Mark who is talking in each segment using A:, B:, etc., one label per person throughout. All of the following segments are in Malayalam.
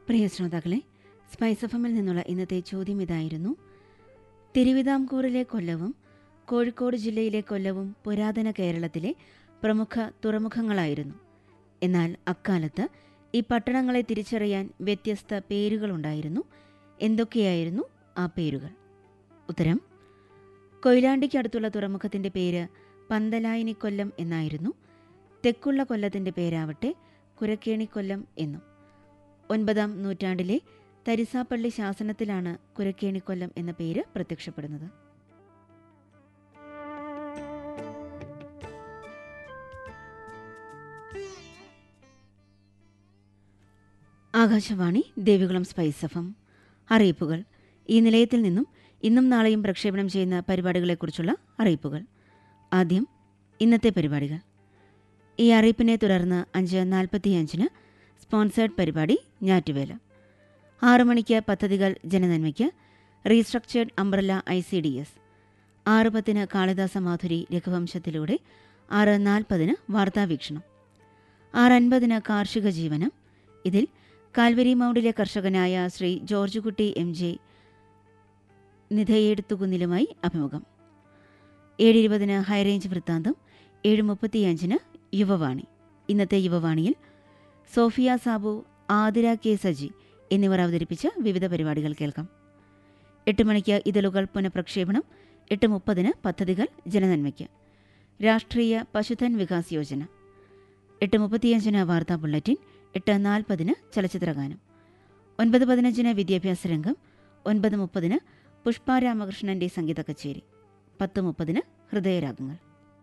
A: പ്രിയ ശ്രോതാക്കളെ സ്പൈസ് എഫ് എമ്മിൽ നിന്നുള്ള ഇന്നത്തെ ചോദ്യം ഇതായിരുന്നു തിരുവിതാംകൂറിലെ കൊല്ലവും കോഴിക്കോട് ജില്ലയിലെ കൊല്ലവും പുരാതന കേരളത്തിലെ പ്രമുഖ തുറമുഖങ്ങളായിരുന്നു എന്നാൽ അക്കാലത്ത് ഈ പട്ടണങ്ങളെ തിരിച്ചറിയാൻ വ്യത്യസ്ത പേരുകളുണ്ടായിരുന്നു എന്തൊക്കെയായിരുന്നു ആ പേരുകൾ ഉത്തരം കൊയിലാണ്ടിക്കടുത്തുള്ള തുറമുഖത്തിന്റെ പേര് പന്തലായിനി കൊല്ലം എന്നായിരുന്നു തെക്കുള്ള കൊല്ലത്തിന്റെ പേരാവട്ടെ കുരക്കേണിക്കൊല്ലം എന്നും ഒൻപതാം നൂറ്റാണ്ടിലെ തരിസാപ്പള്ളി ശാസനത്തിലാണ് കുരക്കേണിക്കൊല്ലം എന്ന പേര് പ്രത്യക്ഷപ്പെടുന്നത് ആകാശവാണി ദേവികുളം സ്പൈസ് എഫം അറിയിപ്പുകൾ ഈ നിലയത്തിൽ നിന്നും ഇന്നും നാളെയും പ്രക്ഷേപണം ചെയ്യുന്ന പരിപാടികളെക്കുറിച്ചുള്ള അറിയിപ്പുകൾ ആദ്യം ഇന്നത്തെ പരിപാടികൾ ഈ അറിയിപ്പിനെ തുടർന്ന് അഞ്ച് നാൽപ്പത്തിയഞ്ചിന് സ്പോൺസേഡ് പരിപാടി ഞാറ്റുവേല ആറു മണിക്ക് പദ്ധതികൾ ജനനന്മയ്ക്ക് restructured umbrella I C D S ആറ് പത്തിന് കാളിദാസ മാധുരി രഘുവംശത്തിലൂടെ ആറ് നാൽപ്പതിന് വാർത്താവീക്ഷണം ആറ് അൻപതിന് കാർഷിക ജീവനം ഇതിൽ കാൽവരി മൗണ്ടിലെ കർഷകനായ Shri George Kutty M J നിധയെടുത്തുകുന്നിലുമായി അഭിമുഖം ഏഴ് ഇരുപതിന് ഹൈറേഞ്ച് വൃത്താന്തം ഏഴ് മുപ്പത്തിയഞ്ചിന് യുവവാണി ഇന്നത്തെ യുവവാണിയിൽ സോഫിയ സാബു ആതിര കെ സജി എന്നിവർ അവതരിപ്പിച്ച വിവിധ പരിപാടികൾ കേൾക്കാം എട്ട് മണിക്ക് ഇതളുകൾ പുനഃപ്രക്ഷേപണം എട്ട് മുപ്പതിന് പദ്ധതികൾ ജനനന്മയ്ക്ക് രാഷ്ട്രീയ പശുധൻ വികാസ് യോജന എട്ട് മുപ്പത്തിയഞ്ചിന് വാർത്താ ബുള്ളറ്റിൻ എട്ട് നാൽപ്പതിന് ചലച്ചിത്രഗാനം ഒൻപത് പതിനഞ്ചിന് വിദ്യാഭ്യാസ രംഗം ഒൻപത് മുപ്പതിന് പുഷ്പ രാമകൃഷ്ണന്റെ സംഗീത കച്ചേരി പത്ത് മുപ്പതിന് ഹൃദയരാഗങ്ങൾ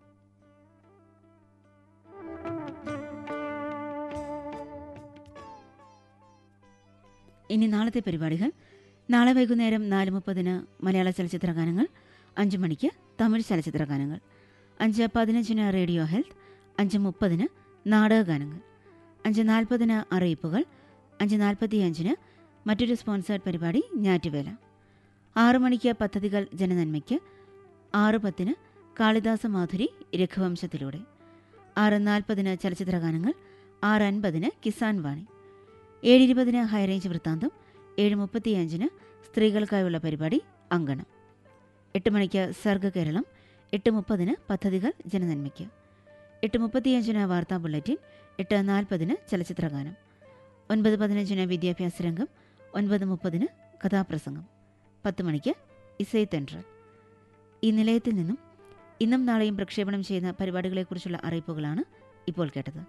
A: ഇനി നാളത്തെ പരിപാടികൾ നാളെ വൈകുന്നേരം നാല് മുപ്പതിന് മലയാള ചലച്ചിത്ര ഗാനങ്ങൾ അഞ്ച് മണിക്ക് തമിഴ് ചലച്ചിത്ര ഗാനങ്ങൾ അഞ്ച് പതിനഞ്ചിന് റേഡിയോ ഹെൽത്ത് അഞ്ച് മുപ്പതിന് നാടകഗാനങ്ങൾ അഞ്ച് നാൽപ്പതിന് അറിയിപ്പുകൾ അഞ്ച് നാൽപ്പത്തിയഞ്ചിന് മറ്റൊരു സ്പോൺസേർഡ് പരിപാടി ഞാറ്റുവേല ആറു മണിക്ക് പദ്ധതികൾ ജനനന്മയ്ക്ക് ആറ് പത്തിന് കാളിദാസ മാധുരി രഘുവംശത്തിലൂടെ ആറ് നാൽപ്പതിന് ചലച്ചിത്ര ഗാനങ്ങൾ ആറ് അൻപതിന് കിസാൻ വാണി ഏഴ് ഇരുപതിന് ഹൈറേഞ്ച് വൃത്താന്തം ഏഴ് മുപ്പത്തിയഞ്ചിന് സ്ത്രീകൾക്കായുള്ള പരിപാടി അങ്കണം എട്ട് മണിക്ക് സർഗ കേരളം എട്ട് മുപ്പതിന് പദ്ധതികൾ ജനനന്മയ്ക്ക് എട്ട് മുപ്പത്തിയഞ്ചിന് വാർത്താ ബുള്ളറ്റിൻ എട്ട് നാൽപ്പതിന് ചലച്ചിത്രഗാനം ഒൻപത് പതിനഞ്ചിന് വിദ്യാഭ്യാസ രംഗം ഒൻപത് മുപ്പതിന് കഥാപ്രസംഗം പത്ത് മണിക്ക് ഇസൈ തെൻട്രൽ ഈ നിലയത്തിൽ നിന്നും ഇന്നും നാളെയും പ്രക്ഷേപണം ചെയ്യുന്ന പരിപാടികളെക്കുറിച്ചുള്ള അറിയിപ്പുകളാണ് ഇപ്പോൾ കേട്ടത്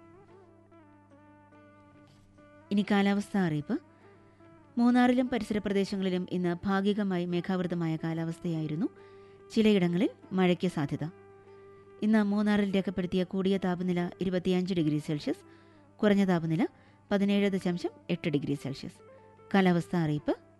A: ഇനി കാലാവസ്ഥ അറിയിപ്പ് മൂന്നാറിലും പരിസര പ്രദേശങ്ങളിലും ഇന്ന് ഭാഗികമായി മേഘാവൃതമായ കാലാവസ്ഥയായിരുന്നു ചിലയിടങ്ങളിൽ മഴയ്ക്ക് സാധ്യത ഇന്ന് മൂന്നാറിൽ രേഖപ്പെടുത്തിയ കൂടിയ താപനില ഇരുപത്തിയഞ്ച് ഡിഗ്രി സെൽഷ്യസ് കുറഞ്ഞ താപനില പതിനേഴ് ദശാംശം എട്ട് ഡിഗ്രി സെൽഷ്യസ് കാലാവസ്ഥ അറിയിപ്പ്